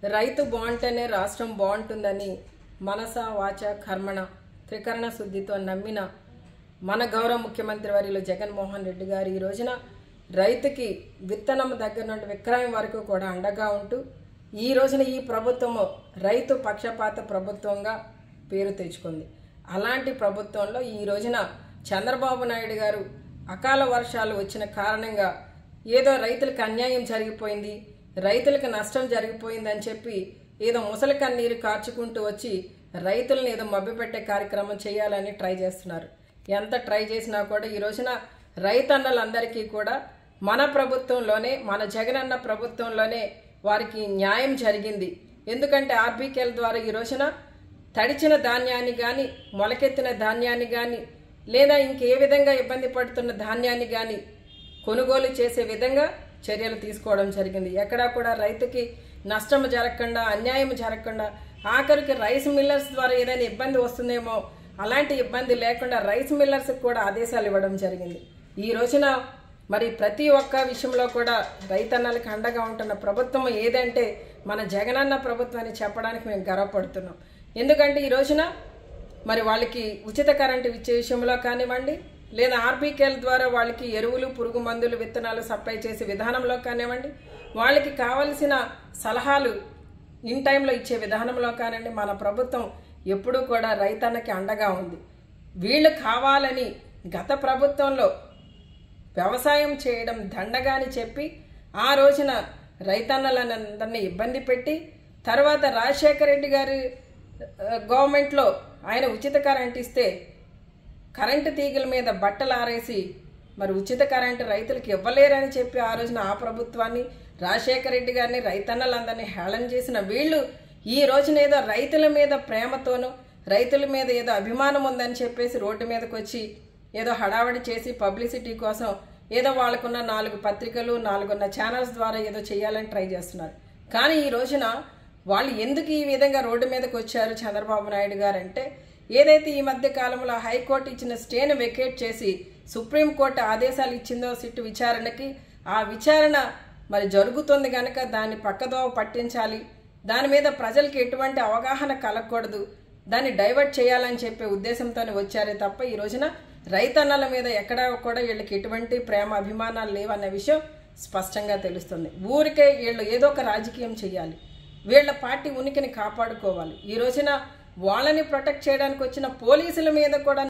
రైతు బాగుంటేనే రాష్ట్రం బాగుంటుందని మనస వాచ కర్మణ త్రికరణ శుద్ధితో నమ్మిన మన గౌరవ ముఖ్యమంత్రి వర్యులు జగన్మోహన్ రెడ్డి గారు ఈ రోజున రైతుకి విత్తనం దగ్గర నుండి విక్రయం వరకు కూడా అండగా ఉంటూ ఈ రోజున ఈ ప్రభుత్వము రైతు పక్షపాత ప్రభుత్వంగా పేరు తెచ్చుకుంది అలాంటి ప్రభుత్వంలో ఈ రోజున చంద్రబాబు నాయుడు గారు అకాల వర్షాలు వచ్చిన కారణంగా ఏదో రైతులకు అన్యాయం జరిగిపోయింది రైతులకు నష్టం జరిగిపోయిందని చెప్పి ఏదో ముసలి కన్నీరు కార్చుకుంటూ వచ్చి రైతులను ఏదో మభ్యపెట్టే కార్యక్రమం చేయాలని ట్రై చేస్తున్నారు ఎంత ట్రై చేసినా కూడా ఈ రోజున రైతన్నలందరికీ కూడా మన ప్రభుత్వంలోనే మన జగనన్న ప్రభుత్వంలోనే వారికి న్యాయం జరిగింది ఎందుకంటే ఆర్బీకేల ద్వారా ఈ రోజున తడిచిన ధాన్యాన్ని కానీ మొలకెత్తిన ధాన్యాన్ని కానీ లేదా ఇంకే విధంగా ఇబ్బంది పడుతున్న ధాన్యాన్ని కానీ కొనుగోలు చేసే విధంగా చర్యలు తీసుకోవడం జరిగింది ఎక్కడా కూడా రైతుకి నష్టం జరగకుండా అన్యాయం జరగకుండా ఆఖరికి రైస్ మిల్లర్స్ ద్వారా ఏదైనా ఇబ్బంది వస్తుందేమో అలాంటి ఇబ్బంది లేకుండా రైస్ మిల్లర్స్కి కూడా ఆదేశాలు ఇవ్వడం జరిగింది ఈ రోజున మరి ప్రతి ఒక్క విషయంలో కూడా రైతన్నలకు అండగా ఉంటున్న ప్రభుత్వం ఏదంటే మన జగనన్న ప్రభుత్వం అని చెప్పడానికి మేము గర్వపడుతున్నాం ఎందుకంటే ఈ రోజున మరి వాళ్ళకి ఉచిత కరెంటు ఇచ్చే విషయంలో కానివ్వండి లేదా ఆర్బీకేల ద్వారా వాళ్ళకి ఎరువులు పురుగు మందులు విత్తనాలు సప్లై చేసే విధానంలో కానివ్వండి వాళ్ళకి కావలసిన సలహాలు ఇన్ టైంలో ఇచ్చే విధానంలో కానివ్వండి మన ప్రభుత్వం ఎప్పుడూ కూడా రైతన్నకి అండగా ఉంది వీళ్ళు కావాలని గత ప్రభుత్వంలో వ్యవసాయం చేయడం దండగాని చెప్పి ఆ రోజున రైతన్నలందరినీ ఇబ్బంది పెట్టి తర్వాత రాజశేఖర రెడ్డి గారి ఆ, గవర్నమెంట్లో ఆయన ఉచిత కరెంట్ ఇస్తే కరెంటు తీగల మీద బట్టలు ఆరేసి మరి ఉచిత కరెంటు రైతులకు ఇవ్వలేరని చెప్పి ఆ రోజున ఆ ప్రభుత్వాన్ని రాజశేఖర రెడ్డి గారిని రైతన్నలందరినీ హేళన చేసిన వీళ్ళు ఈ రోజున ఏదో రైతుల మీద ప్రేమతోనూ రైతుల మీద ఏదో అభిమానం ఉందని చెప్పేసి రోడ్డు మీదకి వచ్చి ఏదో హడావడి చేసి పబ్లిసిటీ కోసం ఏదో వాళ్ళకున్న నాలుగు పత్రికలు నాలుగున్న ఛానల్స్ ద్వారా ఏదో చేయాలని ట్రై చేస్తున్నారు కానీ ఈ రోజున వాళ్ళు ఎందుకు ఈ విధంగా రోడ్డు మీదకి వచ్చారు చంద్రబాబు నాయుడు గారు అంటే ఏదైతే ఈ మధ్య కాలంలో హైకోర్టు ఇచ్చిన స్టేను వెకేట్ చేసి సుప్రీంకోర్టు ఆదేశాలు ఇచ్చిందో సిట్టు విచారణకి ఆ విచారణ మరి జరుగుతుంది కనుక దాన్ని పక్కదోవ పట్టించాలి దాని మీద ప్రజలకు ఎటువంటి అవగాహన కలగకూడదు దాన్ని డైవర్ట్ చేయాలని చెప్పే ఉద్దేశంతోనే వచ్చారే తప్ప ఈ రోజున రైతన్నల మీద ఎక్కడా కూడా వీళ్ళకి ఎటువంటి ప్రేమ అభిమానాలు లేవన్న విషయం స్పష్టంగా తెలుస్తుంది ఊరికే వీళ్ళు ఏదో ఒక రాజకీయం చేయాలి వీళ్ళ పార్టీ ఉనికిని కాపాడుకోవాలి ఈ రోజున వాళ్ళని ప్రొటెక్ట్ చేయడానికి వచ్చిన పోలీసుల మీద కూడా